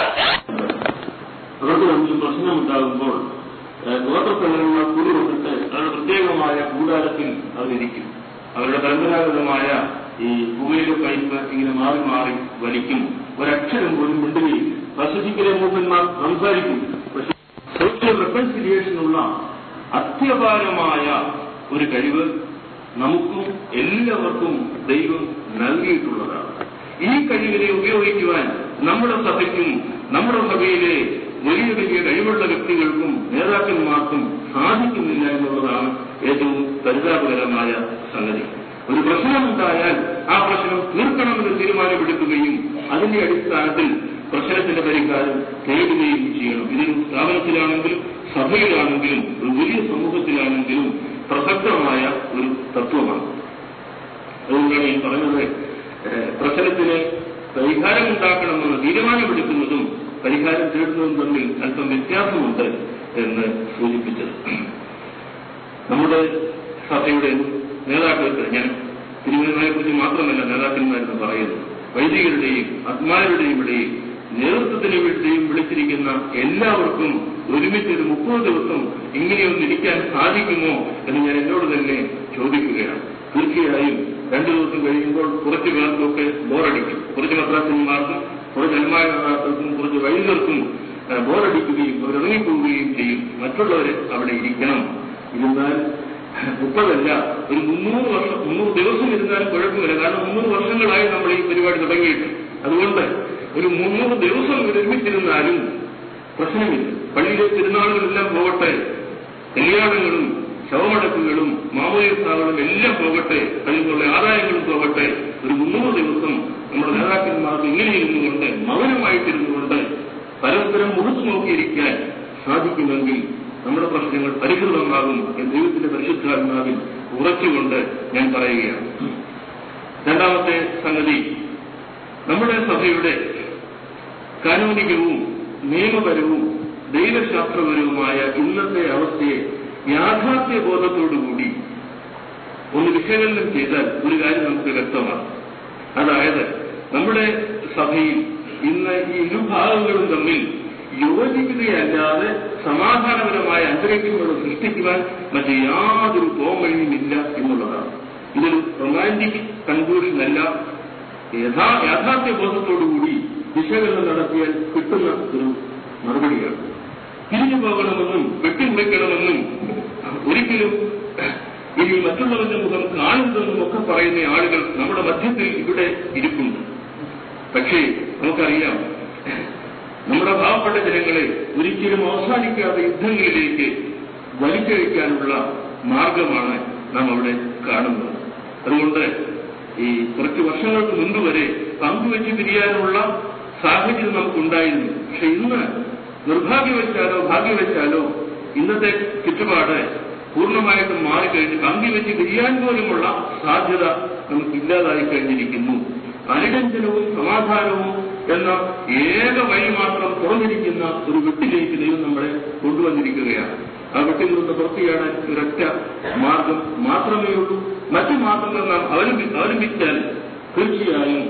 അവർക്ക് തമ്മിൽ പ്രശ്നമുണ്ടാകുമ്പോൾ ഏഹ്, ഗോത്രസംഘടനകൾ കൂടി വന്നിട്ട് അവരുടെ പ്രത്യേകമായ കൂടാരത്തിൽ അവരിക്കും അവരുടെ പരമ്പരാഗതമായ ഈ പുകയില പൈപ്പ് ഇങ്ങനെ മാറി മാറി വലിക്കും ഒരക്ഷരം പോലും മിണ്ടുകയില്ല പസഫിക്കിലെ മൂപ്പന്മാർ സംസാരിക്കും പക്ഷെ സോഷ്യൽ റെക്കൺസിലിയേഷനുള്ള അത്യപാരമായ ഒരു കഴിവ് നമുക്കും എല്ലാവർക്കും ദൈവം നൽകിയിട്ടുള്ളതാണ് ഈ കഴിവിനെ ഉപയോഗിക്കുവാൻ നമ്മുടെ സഭയ്ക്കും നമ്മുടെ സഭയിലെ വലിയ വലിയ കഴിവുള്ള വ്യക്തികൾക്കും നേതാക്കന്മാർക്കും സാധിക്കുന്നില്ല എന്നുള്ളതാണ് ഏറ്റവും പരിതാപകരമായ സംഗതി ഒരു പ്രശ്നമുണ്ടായാൽ ആ പ്രശ്നം തീർക്കണമെന്ന് തീരുമാനമെടുക്കുകയും അതിന്റെ അടിസ്ഥാനത്തിൽ പ്രശ്നത്തിന്റെ പരിഹാരം തേടുകയും ചെയ്യണം ഇതൊരു സ്ഥാപനത്തിലാണെങ്കിലും സഭയിലാണെങ്കിലും ഒരു വലിയ സമൂഹത്തിലാണെങ്കിലും പ്രസക്തമായ ഒരു തത്വമാണ് അതുകൊണ്ടാണ് ഞാൻ പറഞ്ഞത് ഏഹ്, പ്രശ്നത്തിന് പരിഹാരമുണ്ടാക്കണമെന്ന് തീരുമാനമെടുക്കുന്നതും പരിഹാരം തേടുന്നതും തമ്മിൽ അല്പം വ്യത്യാസമുണ്ട് എന്ന് സൂചിപ്പിച്ചത് നമ്മുടെ സഭയുടെ നേതാക്കൾക്ക് ഞാൻ തിരുവനന്തപുരത്തെ കുറിച്ച് മാത്രമല്ല നേതാക്കന്മാരെന്ന് പറയുന്നു വൈദികരുടെയും ആത്മാരുടെയും ഇടയിൽ നേതൃത്വത്തിന് വേണ്ടിയും വിളിച്ചിരിക്കുന്ന എല്ലാവർക്കും ഒരുമിച്ച് ഒരു മുപ്പത് ദിവസം ഇങ്ങനെയൊന്ന് ഇരിക്കാൻ സാധിക്കുമോ എന്ന് ഞാൻ എന്നോട് തന്നെ ചോദിക്കുകയാണ് തീർച്ചയായും രണ്ടു ദിവസം കഴിയുമ്പോൾ കുറച്ച് പേർക്കൊക്കെ ബോറടിക്കും കുറച്ച് മദ്രാസന്മാർക്കും കുറച്ച് അൽമാർക്കും കുറച്ച് വൈദികർക്കും ആ, ബോറടിക്കുകയും അവരിറങ്ങിപ്പോവുകയും ചെയ്യും മറ്റുള്ളവരെ അവിടെ ഇരിക്കണം ഇരുന്നാൽ മുപ്പതല്ല ഒരു മുന്നൂറ് വർഷം മുന്നൂറ് ദിവസം ഇരുന്നാലും കുഴപ്പമില്ല കാരണം മുന്നൂറ് വർഷങ്ങളായി നമ്മൾ ഈ പരിപാടി തുടങ്ങിയിട്ട് അതുകൊണ്ട് ഒരു മുന്നൂറ് ദിവസം ഒരുമിച്ചിരുന്നാലും പ്രശ്നമില്ല പള്ളിയിലെ തിരുനാളുകളെല്ലാം പോകട്ടെ കല്യാണങ്ങളും ശവമടക്കുകളും മാമോദിസാകളും എല്ലാം പോകട്ടെ അതിൽ നിന്നുള്ള ആദായങ്ങളും പോകട്ടെ ഒരു മുന്നൂറ് ദിവസം നമ്മുടെ നേതാക്കന്മാർക്ക് ഇങ്ങനെ ഇരുന്നുകൊണ്ട് മൗനമായിട്ടിരുന്നുകൊണ്ട് പരസ്പരം മുഖത്ത് നോക്കിയിരിക്കാൻ സാധിക്കുമെങ്കിൽ നമ്മുടെ പ്രശ്നങ്ങൾ പരിഹൃതമാകും എന്ന് ദൈവത്തിന്റെ പരിശുദ്ധാത്മാവിൽ ഉറച്ചുകൊണ്ട് ഞാൻ പറയുകയാണ് രണ്ടാമത്തെ സംഗതി നമ്മുടെ സഭയുടെ കാനൂനികവും നിയമപരവും ദൈവശാസ്ത്രപരവുമായ ഇന്നത്തെ അവസ്ഥയെ യാഥാർത്ഥ്യ ബോധത്തോടുകൂടി ഒന്ന് വിശകലനം ചെയ്താൽ ഒരു കാര്യം നമുക്ക് വ്യക്തമാണ് അതായത് നമ്മുടെ സഭയിൽ ഇന്ന് ഈ ഇരുഭാഗങ്ങളും തമ്മിൽ യോജിക്കുകയല്ലാതെ സമാധാനപരമായ അന്തരീക്ഷങ്ങൾ സൃഷ്ടിക്കുവാൻ മറ്റ് യാതൊരു പോംവഴിയുമില്ല എന്നുള്ളതാണ് ഇതൊരു റൊമാൻറ്റിക് കൺക്ലൂഷൻ അല്ല യഥാ യാഥാർത്ഥ്യ ബോധത്തോടുകൂടി വിശകലനം നടത്തിയാൽ കിട്ടുന്ന ഒരു മറുപടിയാണ് തിരിഞ്ഞു പോകണമെന്നും വെട്ടിമുറിക്കണമെന്നും ഒരിക്കലും ഇനി മറ്റുള്ളവരുടെ മുഖം കാണരുതെന്നും ഒക്കെ പറയുന്ന ആളുകൾ നമ്മുടെ മധ്യത്തിൽ ഇവിടെ ഇരിപ്പുണ്ട് പക്ഷേ നമുക്കറിയാം നമ്മുടെ പാവപ്പെട്ട ജനങ്ങളെ ഒരിക്കലും അവസാനിക്കാത്ത യുദ്ധങ്ങളിലേക്ക് വലിച്ചഴിക്കാനുള്ള മാർഗമാണ് നാം അവിടെ കാണുന്നത് അതുകൊണ്ട് ഈ കുറച്ച് വർഷങ്ങൾക്ക് മുൻപ് വരെ പങ്കുവെച്ച് പിരിയാനുള്ള സാഹചര്യം നമുക്കുണ്ടായിരുന്നു പക്ഷെ ഇന്ന് നിർഭാഗ്യവശാലോ ഭാഗ്യവശാലോ ഇന്നത്തെ ചുറ്റുപാട് പൂർണ്ണമായിട്ടും മാറിക്കഴിഞ്ഞ് പങ്കുവെച്ച് പിരിയാൻ പോലുമുള്ള സാധ്യത നമുക്ക് ഇല്ലാതായി കഴിഞ്ഞിരിക്കുന്നു അനുരഞ്ജനവും സമാധാനവും എന്ന ഏക വഴി മാത്രം തുറന്നിരിക്കുന്ന ഒരു വെട്ടിലേക്ക് ദൈവം നമ്മളെ കൊണ്ടുവന്നിരിക്കുകയാണ് ആ വെട്ടിൽ നിന്ന് പുറത്തിയാടാൻ ഒരൊറ്റ മാർഗം മാത്രമേ ഉള്ളൂ മറ്റു മാർഗങ്ങൾ നാം അവലംബി അവലംബിച്ചാൽ തീർച്ചയായും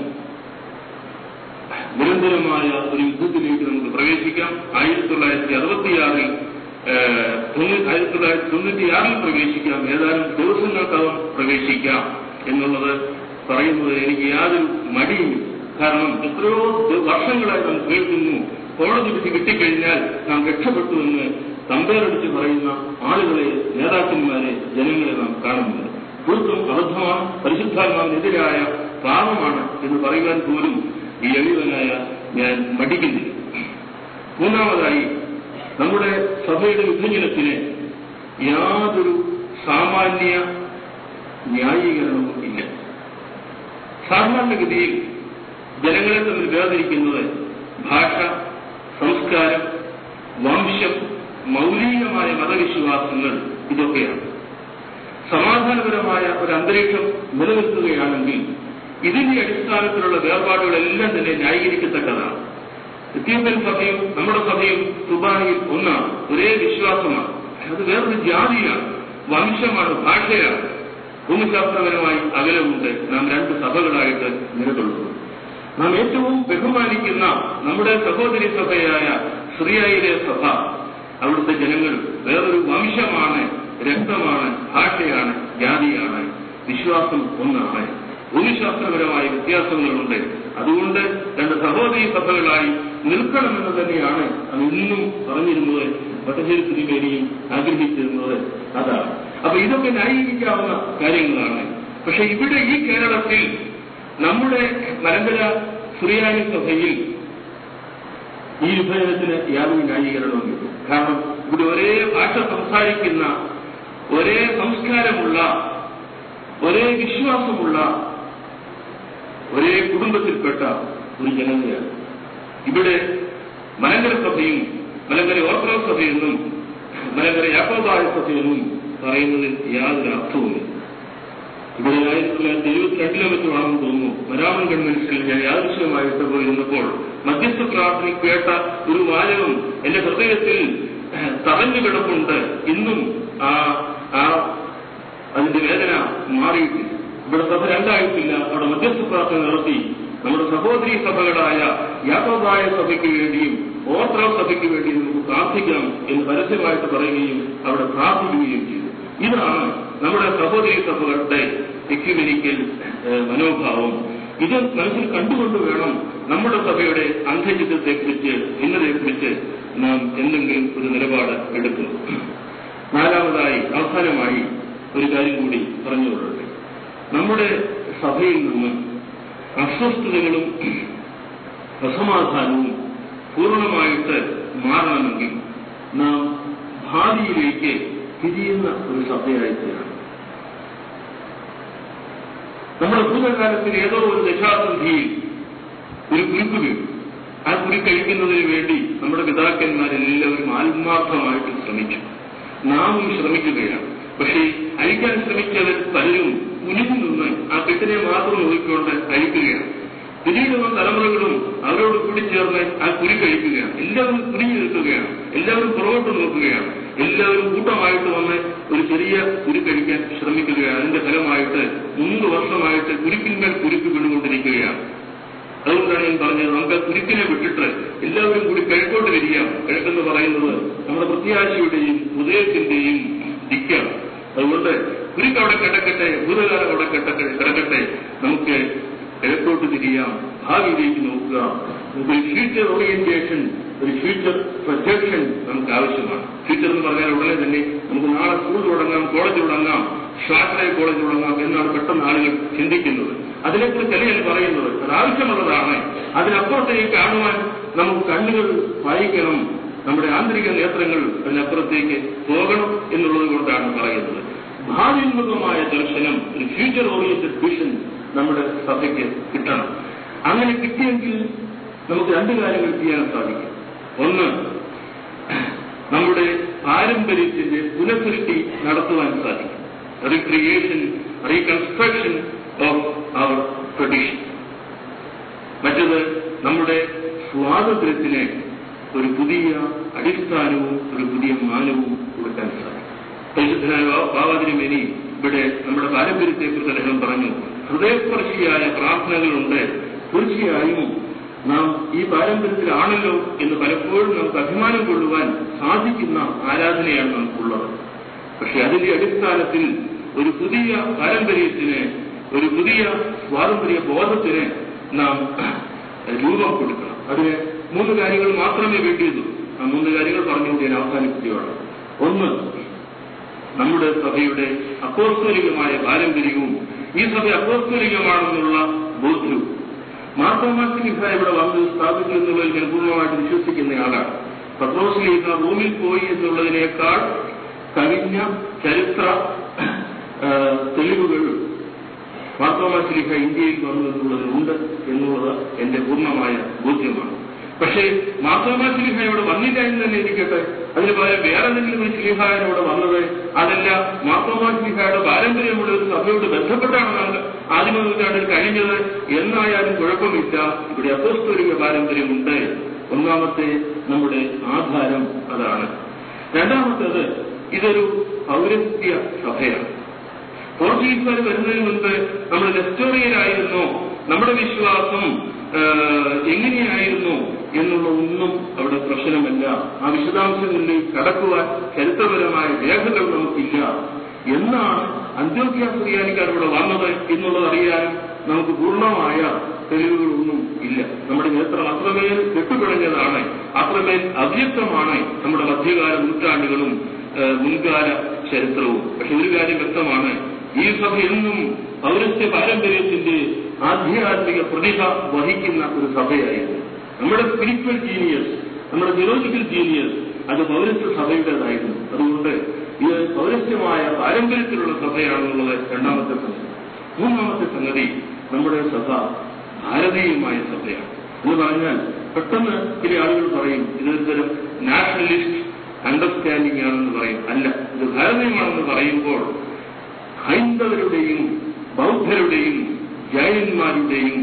നിരന്തരമായ ഒരു യുദ്ധത്തിലേക്ക് നമുക്ക് പ്രവേശിക്കാം ആയിരത്തി തൊള്ളായിരത്തി അറുപത്തിയാറിൽ ഏഹ്, തൊണ്ണൂ- ആയിരത്തി തൊള്ളായിരത്തി തൊണ്ണൂറ്റിയാറിൽ പ്രവേശിക്കാം ഏതാനും ദിവസങ്ങൾക്കകം പ്രവേശിക്കാം എന്നുള്ളത് പറയുന്നത് എനിക്ക് യാതൊരു മടിയും കാരണം എത്രയോ ദ- വർഷങ്ങളായി നാം കേൾക്കുന്നു കോടതി വിധി കിട്ടിക്കഴിഞ്ഞാൽ നാം രക്ഷപ്പെട്ടു എന്ന് തമ്പേറടിച്ച് പറയുന്ന ആളുകളെ നേതാക്കന്മാരെ ജനങ്ങളെ നാം കാണുന്നുണ്ട് തീർത്തും അബദ്ധമാണ് പരിശുദ്ധാത്മാവിനെതിരായ പാപമാണ് എന്ന് പറയുവാൻ പോലും ഈ എളിവനായ ഞാൻ മടിക്കുന്നില്ല മൂന്നാമതായി നമ്മുടെ സഭയുടെ വിഭജനത്തിന് യാതൊരു സാമാന്യ ന്യായീകരണവും ഇല്ല സാധാരണഗതിയിൽ ജനങ്ങളെ തമ്മിൽ വേർതിരിക്കുന്നത് ഭാഷ സംസ്കാരം വംശം മൗലികമായ മതവിശ്വാസങ്ങൾ ഇതൊക്കെയാണ് സമാധാനപരമായ ഒരു അന്തരീക്ഷം നിലനിൽക്കുകയാണെങ്കിൽ ഇതിന്റെ അടിസ്ഥാനത്തിലുള്ള വേർപാടുകളെല്ലാം തന്നെ ന്യായീകരിക്കത്തക്കതാണ് എത്യോപ്യൻ സഭയും നമ്മുടെ സഭയും ദുബായിൽ ഒന്നാണ് ഒരേ വിശ്വാസമാണ് അത് വേറൊരു ജാതിയാണ് വംശമാണ് ഭാഷയാണ് ഭൂമിശാസ്ത്രപരമായി അകലമുണ്ട് നാം രണ്ട് സഭകളായിട്ട് നിലകൊള്ളുന്നു നാം ഏറ്റവും ബഹുമാനിക്കുന്ന നമ്മുടെ സഹോദരി സഭയായ ശ്രീയായിലെ സഭ അവിടുത്തെ ജനങ്ങൾ വേറൊരു വംശമാണ് രക്തമാണ് ഭാഷയാണ് ജാതിയാണ് വിശ്വാസം ഒന്നാണ് ഭൂമിശാസ്ത്രപരമായ വ്യത്യാസങ്ങളുണ്ട് അതുകൊണ്ട് രണ്ട് സഹോദരി സഭകളായി നിൽക്കണമെന്ന് തന്നെയാണ് അത് ഇന്നും പറഞ്ഞിരുന്നത് വട്ടശ്ശേരി തിരുമേനിയും ആഗ്രഹിച്ചിരുന്നത് അതാണ് അപ്പൊ ഇതൊക്കെ ന്യായീകരിക്കാവുന്ന കാര്യങ്ങളാണ് പക്ഷെ ഇവിടെ ഈ കേരളത്തിൽ നമ്മുടെ മലങ്കര സുറിയാനി സഭയിൽ ഈ വിഭജനത്തിന് യാതൊരു ന്യായീകരണവുമില്ല കാരണം ഇവിടെ ഒരേ ഭാഷ സംസാരിക്കുന്ന ഒരേ സംസ്കാരമുള്ള ഒരേ വിശ്വാസമുള്ള ഒരേ കുടുംബത്തിൽപ്പെട്ട ഒരു ജനതയാണ് ഇവിടെ മലങ്കര സഭയും മലങ്കര ഓർത്തഡോക്സ് സഭയെന്നും മലങ്കര യാക്കോബായ സഭയെന്നും പറയുന്നതിൽ യാതൊരു അർത്ഥവുമില്ല ഇവിടെ ആയിരത്തി തൊള്ളായിരത്തി എഴുപത്തിരണ്ടിലെ മറ്റുമാണെന്ന് തോന്നുന്നു മരാമൻ കൺവെൻഷനിൽ ഞാൻ യാദൃശ്യമായിട്ട് പോയിരുന്നപ്പോൾ മധ്യസ്ഥ പ്രാർത്ഥനയ്ക്ക് കേട്ട ഒരു വാചകം എന്റെ ഹൃദയത്തിൽ തറഞ്ഞു കിടപ്പുണ്ട് ഇന്നും ആ ആ അതിന്റെ വേദന മാറിയിട്ടില്ല ഇവിടെ സഭ രണ്ടായിട്ടില്ല അവിടെ മധ്യസ്ഥ പ്രാർത്ഥന നടത്തി നമ്മുടെ സഹോദരി സഭകളായ യാക്കോബായ സഭയ്ക്ക് വേണ്ടിയും ഓർത്തഡോക്സ് സഭയ്ക്ക് വേണ്ടിയും നമുക്ക് പ്രാർത്ഥിക്കാം എന്ന് പരസ്യമായിട്ട് പറയുകയും അവിടെ പ്രാർത്ഥിക്കുകയും ചെയ്തു ഇതാണ് നമ്മുടെ സഹോദരി സഭകളുടെ എക്യുമെനിക്കൽ മനോഭാവം ഇത് മനസ്സിൽ കണ്ടുകൊണ്ട് വേണം നമ്മുടെ സഭയുടെ അന്ധചിത്രത്തെക്കുറിച്ച് ഭിന്നതയെക്കുറിച്ച് നാം എന്തെങ്കിലും ഒരു നിലപാട് എടുക്കുന്നു നാലാമതായി അവസാനമായി ഒരു കാര്യം കൂടി പറഞ്ഞുകൊള്ളട്ടെ നമ്മുടെ സഭയിൽ നിന്ന് അസ്വസ്ഥതകളും അസമാധാനവും പൂർണ്ണമായിട്ട് മാറണമെങ്കിൽ നാം ഭാവിയിലേക്ക് തിരിയുന്ന ഒരു സഭയായി തീരണം നമ്മുടെ ഭൂതകാലത്തിൽ ഏതോ ഒരു ദശാസന്ധിയിൽ ഒരു കുരുക്ക് വീണു ആ കുരി കഴിക്കുന്നതിന് വേണ്ടി നമ്മുടെ പിതാക്കന്മാരെല്ലാവരും ആത്മാർത്ഥമായിട്ട് ശ്രമിച്ചു നാമും ശ്രമിക്കുകയാണ് പക്ഷേ അഴിക്കാൻ ശ്രമിച്ചവർ പലരും കുനിഞ്ഞു നിന്ന് ആ കെട്ടിനെ മാത്രം നോക്കിക്കൊണ്ട് അഴിക്കുകയാണ് പിന്നീട് വന്ന തലമുറകളും അവരോട് കൂടിച്ചേർന്ന് ആ കുരി കഴിക്കുകയാണ് എല്ലാവരും കുനിഞ്ഞു നിൽക്കുകയാണ് എല്ലാവരും പുറകോട്ട് നോക്കുകയാണ് എല്ലാവരും കൂട്ടമായിട്ട് വന്ന് ഒരു ചെറിയ കുരി കഴിക്കാൻ ശ്രമിക്കുകയാണ് അതിന്റെ ഫലമായിട്ട് മൂന്ന് വർഷമായിട്ട് കുരുക്കിന്മേൽ കുരുക്ക് വീണുകൊണ്ടിരിക്കുകയാണ് അതുകൊണ്ടാണ് ഞാൻ പറഞ്ഞത് നമുക്ക് ആ കുരുക്കിനെ വിട്ടിട്ട് എല്ലാവരും കൂടി കിഴക്കോട്ട് വരിക കിഴക്കെന്ന് പറയുന്നത് നമ്മുടെ പ്രത്യാശയുടെയും ഉദയത്തിന്റെയും ദിക്കാണ് അതുകൊണ്ട് കുരുക്ക് അവിടെ കിടക്കട്ടെ ഭൂതകാലം അവിടെ കിടക്കട്ടെ കിടക്കട്ടെ നമുക്ക് കിഴക്കോട്ട് തിരിയാം ഭാവിയിലേക്ക് നോക്കുക നമുക്ക് ഒരു ഫ്യൂച്ചർ ഓറിയന്റേഷൻ ഒരു ഫ്യൂച്ചർ പ്രൊജക്ഷൻ നമുക്ക് ആവശ്യമാണ് ഫ്യൂച്ചർ എന്ന് പറഞ്ഞാൽ ഉടനെ തന്നെ നമുക്ക് നാളെ സ്കൂൾ തുടങ്ങാം കോളേജ് തുടങ്ങാം ഷാർട്ടായ കോളേജ് തുടങ്ങാം എന്നാണ് പെട്ടെന്ന് ആളുകൾ ചിന്തിക്കുന്നത് അതിനെക്കുറിച്ചല്ല ഞാൻ പറയുന്നത് അത് ആവശ്യമുള്ളതാണ് അതിനപ്പുറത്തേക്ക് കാണുവാൻ നമുക്ക് കണ്ണുകൾ വായിക്കണം നമ്മുടെ ആന്തരിക നേത്രങ്ങൾ അതിനപ്പുറത്തേക്ക് പോകണം എന്നുള്ളത് കൊണ്ടാണ് പറയുന്നത് ഭാവിമുഖമായ ദർശനം ഒരു ഫ്യൂച്ചർ ഓറിയന്റഡ് വിഷൻ നമ്മുടെ സഭയ്ക്ക് കിട്ടണം അങ്ങനെ കിട്ടിയെങ്കിൽ നമുക്ക് രണ്ട് കാര്യങ്ങൾ ചെയ്യാൻ സാധിക്കും ഒന്ന് നമ്മുടെ പാരമ്പര്യത്തിന്റെ പുനഃസൃഷ്ടി നടത്തുവാൻ സാധിക്കും recreation reconstruction of our tradition മറ്റത് നമ്മുടെ സ്വാതന്ത്ര്യത്തിന് ഒരു പുതിയ അടിസ്ഥാനവും ഒരു പുതിയ മാനവും കൊടുക്കാൻ സാധിക്കും പരിശുദ്ധനായ ബാബാതിരുമേനി ഇവിടെ നമ്മുടെ പാരമ്പര്യത്തെക്കുറിച്ച് അദ്ദേഹം പറഞ്ഞു ഹൃദയസ്പർശിയായ പ്രാർത്ഥനകളുണ്ട് തീർച്ചയായും നാം ഈ പാരമ്പര്യത്തിലാണല്ലോ എന്ന് പലപ്പോഴും നമുക്ക് അഭിമാനം കൊള്ളുവാൻ സാധിക്കുന്ന ആരാധനയാണ് നമുക്കുള്ളത് പക്ഷെ അതിന്റെ അടിസ്ഥാനത്തിൽ ഒരു പുതിയ പാരമ്പര്യത്തിന് ഒരു പുതിയ സ്വാതന്ത്ര്യ ബോധത്തിന് നാം രൂപം കൊടുക്കണം അതിന് മൂന്ന് കാര്യങ്ങൾ മാത്രമേ വേണ്ടിയുള്ളൂ ആ മൂന്ന് കാര്യങ്ങൾ പറഞ്ഞുകൊണ്ട് ഞാൻ അവസാനിപ്പിക്കുകയാണ് ഒന്ന് നമ്മുടെ സഭയുടെ അപ്പോസ്തോലികമായ പാരമ്പര്യവും ഈ സഭ അപ്പോസ്തോലികമാണെന്നുള്ള ബോധ്യവും മാർത്തോമാസിലിഹ ഇവിടെ വന്ന് സ്ഥാപിച്ചു എന്നുള്ളതിൽ ഞാൻ പൂർണ്ണമായിട്ട് വിശ്വസിക്കുന്നയാളാണ് പത്രോസ്ലിഹ റൂമിൽ പോയി എന്നുള്ളതിനേക്കാൾ കവിഞ്ഞ ചരിത്ര ആ, തെളിവുകൾ മാർത്തോമാസിലിഹ ഇന്ത്യയിൽ വന്നു എന്നുള്ളതിലുണ്ട് എന്നുള്ളത് എന്റെ പൂർണ്ണമായ ബോധ്യമാണ് പക്ഷേ മാർത്തോമാസിലിഹ ഇവിടെ വന്നില്ല എന്ന് തന്നെ ഇരിക്കട്ടെ അതിന് പകരം വേറെ എന്തെങ്കിലും ഒരു ശ്രീഹായൻ ഇവിടെ വന്നത് അതല്ല മാർത്തോമാസിലിഹയുടെ പാരമ്പര്യമുള്ള ഒരു സഭയോട് ബന്ധപ്പെട്ടാണ് നമ്മൾ ആദിമ നൂറ്റാണ്ടിൽ കഴിഞ്ഞത് എന്നായാലും കുഴപ്പമില്ല ഇവിടെ അപ്പോസ്തോലിക പാരമ്പര്യമുണ്ട് ഒന്നാമത്തെ നമ്മുടെ ആധാരം അതാണ് രണ്ടാമത്തേത് ഇതൊരു പൗരസ്ത്യ സഭയാണ് പോർച്ചുഗീസുകാർ വരുന്നതിന് മുൻപ് നമ്മൾ നെസ്റ്റോറിയലായിരുന്നു നമ്മുടെ വിശ്വാസം ആ, എങ്ങനെയായിരുന്നു എന്നുള്ള ഒന്നും അവിടെ പ്രശ്നമല്ല ആ വിശദാംശങ്ങളിൽ കടക്കുവാൻ ചരിത്രപരമായ രേഖകൾ നമുക്കില്ല എന്നാണ് അന്ത്യോക്യ സുറിയാനിക്കാർ ഇവിടെ വന്നത് എന്നുള്ളത് അറിയാനും നമുക്ക് പൂർണ്ണമായ തെളിവുകളൊന്നും ഇല്ല നമ്മുടെ നേത്രം അത്രമേൽ കെട്ടുപിടഞ്ഞതാണ് അത്രമേൽ അവ്യക്തമാണ് നമ്മുടെ മധ്യകാല നൂറ്റാണ്ടുകളും ആ, മുൻകാല ചരിത്രവും പക്ഷെ ഒരു കാര്യം വ്യക്തമാണ് ഈ സഭ എന്നും പൗരസ്ത്യ പാരമ്പര്യത്തിന്റെ ആധ്യാത്മിക പ്രതിഭ വഹിക്കുന്ന ഒരു സഭയായിരുന്നു നമ്മുടെ സ്പിരിച്വൽ ജീനിയസ് നമ്മുടെ തിയോളജിക്കൽ ജീനിയസ് അത് പൗരസ്ത്യ സഭയുടേതായിരുന്നു അതുകൊണ്ട് ഇത് പൗരസ്ത്യമായ പാരമ്പര്യത്തിലുള്ള സഭയാണെന്നുള്ളത് രണ്ടാമത്തെ സംഗതി മൂന്നാമത്തെ സംഗതി നമ്മുടെ സഭ ഭാരതീയമായ സഭയാണ് എന്ന് പറഞ്ഞാൽ പെട്ടെന്ന് ചില ആളുകൾ പറയും ഇതൊരു തരം നാഷണലിസ്റ്റ് അണ്ടർസ്റ്റാൻഡിംഗ് ആണെന്ന് പറയും അല്ല ഇത് ഭാരതീയമാണെന്ന് പറയുമ്പോൾ ഹൈന്ദവരുടെയും ബൗദ്ധരുടെയും ജൈനന്മാരുടെയും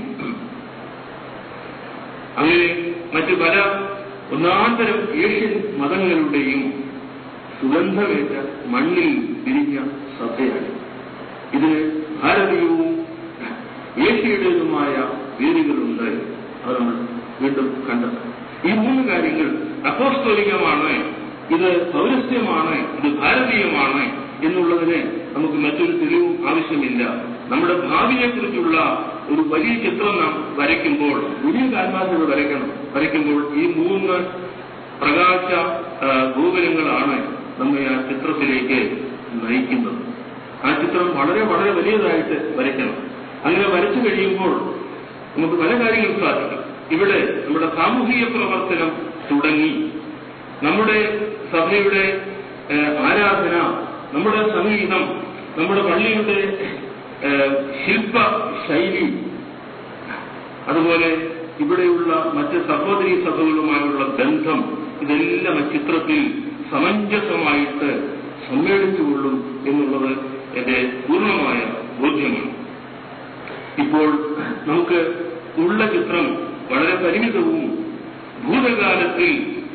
അങ്ങനെ മറ്റു പല ഒന്നാന്തരം ഏഷ്യൻ മതങ്ങളുടെയും സുഗന്ധമേറ്റ മണ്ണിൽ വിരിഞ്ഞ സഭയാണ് ഇതിന് ഭാരതീയവും ഏഷ്യയുടേതുമായ വേരുകളുണ്ട് അത് നമ്മൾ വീണ്ടും കണ്ടെത്തും ഈ മൂന്ന് കാര്യങ്ങൾ അപ്പോസ്തോലികമാണ് ഇത് പൗരസ്ത്യമാണ് ഇത് ഭാരതീയമാണ് എന്നുള്ളതിന് നമുക്ക് മറ്റൊരു തെളിവും ആവശ്യമില്ല നമ്മുടെ ഭാവിയെക്കുറിച്ചുള്ള ഒരു വലിയ ചിത്രം നാം വരയ്ക്കുമ്പോൾ വലിയ കാൽമാസങ്ങൾ വരയ്ക്കണം വരയ്ക്കുമ്പോൾ ഈ മൂന്ന് പ്രകാശ ആ, ഗോപുരങ്ങളാണ് നമ്മെ ആ ചിത്രത്തിലേക്ക് നയിക്കുന്നത് ആ ചിത്രം വളരെ വളരെ വലിയതായിട്ട് വരയ്ക്കണം അങ്ങനെ വരച്ചു കഴിയുമ്പോൾ നമുക്ക് പല കാര്യങ്ങൾ സാധിക്കും ഇവിടെ നമ്മുടെ സാമൂഹിക പ്രവർത്തനം തുടങ്ങി നമ്മുടെ സഭയുടെ ഏഹ്, ആരാധന നമ്മുടെ സംഗീതം നമ്മുടെ പള്ളിയുടെ ഏഹ്, ശില്പ ശൈലി അതുപോലെ ഇവിടെയുള്ള മറ്റ് സഹോദരി സഭകളുമായുള്ള ബന്ധം ഇതെല്ലാം ആ ചിത്രത്തിൽ സമഞ്ജസമായിട്ട് സമ്മേളിച്ചുകൊള്ളും എന്നുള്ളത് എന്റെ പൂർണ്ണമായ ബോധ്യമാണ് ഇപ്പോൾ നമുക്ക് ഉള്ള ചിത്രം വളരെ പരിമിതവും ഭൂതകാലത്തിൽ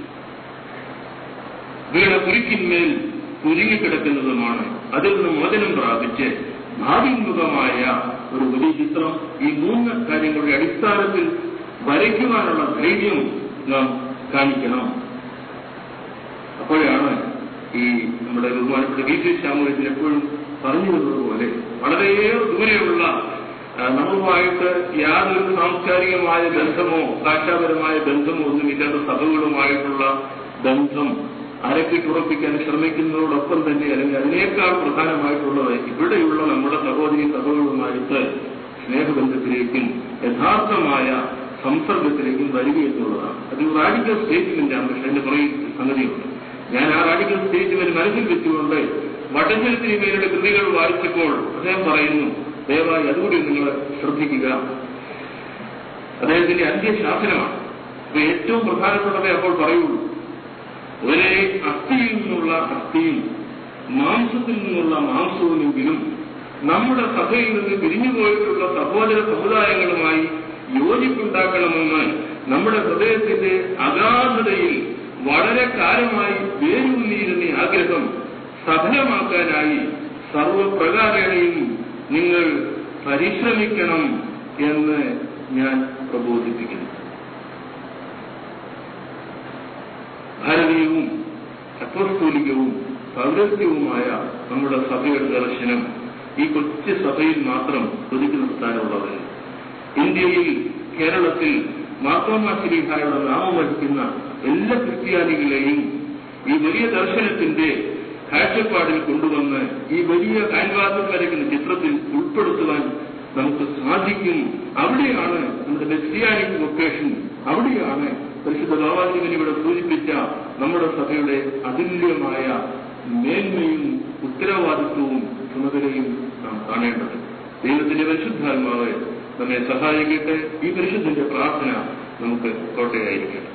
വീണ കുരുക്കിന്മേൽ കുരുങ്ങിക്കിടക്കുന്നതുമാണ് അതിൽ നിന്ന് മോചനം പ്രാപിച്ച് ഭാവിമുഖമായ ഒരു വലിയ ചിത്രം ഈ മൂന്ന് കാര്യങ്ങളുടെ അടിസ്ഥാനത്തിൽ വരയ്ക്കുവാനുള്ള ധൈര്യം നാം കാണിക്കണം അപ്പോഴാണ് ഈ നമ്മുടെ ബഹുമാനപ്പെട്ട വി സി ശ്യാമൂലത്തിൽ എപ്പോഴും പറഞ്ഞു തന്നതുപോലെ വളരെയേറെ ദൂരെയുള്ള ആ, നമ്മളുമായിട്ട് യാതൊരു സാംസ്കാരികമായ ബന്ധമോ ഭാഷാപരമായ ബന്ധമോ ഒന്നുമില്ലാത്ത സഭകളുമായിട്ടുള്ള ബന്ധം അരക്കിട്ടുറപ്പിക്കാൻ ശ്രമിക്കുന്നതോടൊപ്പം തന്നെ അല്ലെങ്കിൽ അതിനേക്കാൾ പ്രധാനമായിട്ടുള്ളത് ഇവിടെയുള്ള നമ്മുടെ സഹോദരി സഭകളുമായിട്ട് സ്നേഹബന്ധത്തിലേക്കും യഥാർത്ഥമായ സംസർഗത്തിലേക്കും വരിക എന്നുള്ളതാണ് അത് ഒരു റാഡിക്കൽ സ്റ്റേറ്റ്മെന്റ് ആണ് പക്ഷെ അതിന്റെ പുറകിൽ സംഗതിയുണ്ട് ഞാൻ ആ റാഡിക്കൽ സ്റ്റേറ്റ്മെന്റ് മനസ്സിൽ വെച്ചുകൊണ്ട് വടഞ്ചൽ സിനിമയുടെ കൃതികൾ വായിച്ചപ്പോൾ അദ്ദേഹം പറയുന്നു ദയവായി അതുകൂടി നിങ്ങൾ ശ്രദ്ധിക്കുക അദ്ദേഹത്തിന്റെ അന്ത്യശാസനമാണ് അപ്പൊ ഏറ്റവും പ്രധാനപ്പെട്ടതേ അപ്പോൾ പറയുള്ളൂ ഒരേ അസ്ഥിയിൽ നിന്നുള്ള അസ്ഥിയും മാംസത്തിൽ നിന്നുള്ള മാംസവുമെങ്കിലും നമ്മുടെ സഭയിൽ നിന്ന് പിരിഞ്ഞുപോയിട്ടുള്ള സഹോദര സമുദായങ്ങളുമായി യോജിപ്പുണ്ടാക്കണമെന്ന് നമ്മുടെ ഹൃദയത്തിന്റെ അഗാധതയിൽ വളരെ കാലമായി വേരൂന്നിയിരുന്ന ആഗ്രഹം സഫലമാക്കാനായി സർവപ്രകാരേണയും നിങ്ങൾ പരിശ്രമിക്കണം എന്ന് ഞാൻ പ്രബോധിപ്പിക്കുന്നു ക്രിസ്ത്യാനിയവും അപ്പോസ്തോലികവും പൗരസ്ത്യവുമായ നമ്മുടെ സഭയുടെ ദർശനം ഈ കൊച്ചു സഭയിൽ മാത്രം ഒതുക്കി നിർത്താനുള്ളത് ഇന്ത്യയിൽ കേരളത്തിൽ മാർത്തോമാശ്രീഹായുടെ നാമം വഹിക്കുന്ന എല്ലാ ക്രിസ്ത്യാനികളെയും ഈ വലിയ ദർശനത്തിന്റെ കാഴ്ചപ്പാടിൽ കൊണ്ടുവന്ന് ഈ വലിയ കാൻവാസിൽ വരയ്ക്കുന്ന ചിത്രത്തിൽ ഉൾപ്പെടുത്തുവാൻ നമുക്ക് സാധിക്കും അവിടെയാണ് നമ്മുടെ മെസ്സിയാനിക് വൊക്കേഷൻ അവിടെയാണ് പരിശുദ്ധ ബാബാജിവൻ ഇവിടെ സൂചിപ്പിച്ച നമ്മുടെ സഭയുടെ അതുല്യമായ മേന്മയും ഉത്തരവാദിത്വവും ചുമതലയും നാം കാണേണ്ടത് ദൈവത്തിന്റെ പരിശുദ്ധാത്മാവ് നമ്മെ സഹായിക്കട്ടെ ഈ പരിശുദ്ധന്റെ പ്രാർത്ഥന നമുക്ക് കോട്ടയായിരിക്കട്ടെ